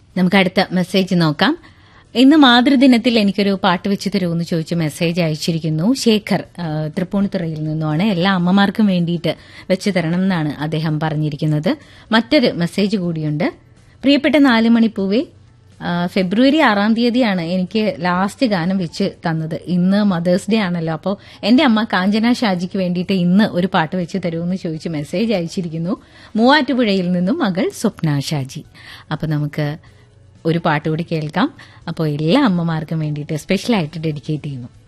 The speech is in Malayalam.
നമുക്ക് അടുത്ത മെസ്സേജ് നോക്കാം ഇന്ന് മാതൃദിനത്തിൽ എനിക്കൊരു പാട്ട് വെച്ച് തരുമെന്ന് ചോദിച്ച് മെസ്സേജ് അയച്ചിരിക്കുന്നു ശേഖർ ആ, തൃപ്പൂണിത്തുറയിൽ നിന്നുമാണ് എല്ലാ അമ്മമാർക്കും വേണ്ടിയിട്ട് വെച്ച് തരണം എന്നാണ് അദ്ദേഹം പറഞ്ഞിരിക്കുന്നത് മറ്റൊരു മെസ്സേജ് കൂടിയുണ്ട് പ്രിയപ്പെട്ട നാല് മണിപ്പൂവേ ആ, ഫെബ്രുവരി ആറാം തീയതിയാണ് എനിക്ക് ലാസ്റ്റ് ഗാനം വെച്ച് തന്നത് ഇന്ന് മദേഴ്സ് ഡേ ആണല്ലോ അപ്പോൾ എന്റെ അമ്മ കാഞ്ചന ഷാജിക്ക് വേണ്ടിയിട്ട് ഇന്ന് ഒരു പാട്ട് വെച്ച് തരുമെന്ന് ചോദിച്ച് മെസ്സേജ് അയച്ചിരിക്കുന്നു മൂവാറ്റുപുഴയിൽ നിന്നും മകൾ സ്വപ്ന ഷാജി അപ്പോൾ നമുക്ക് ഒരു പാട്ട് കൂടി കേൾക്കാം അപ്പോൾ എല്ലാ അമ്മമാർക്കും വേണ്ടിയിട്ട് സ്പെഷ്യലായിട്ട് ഡെഡിക്കേറ്റ് ചെയ്യുന്നു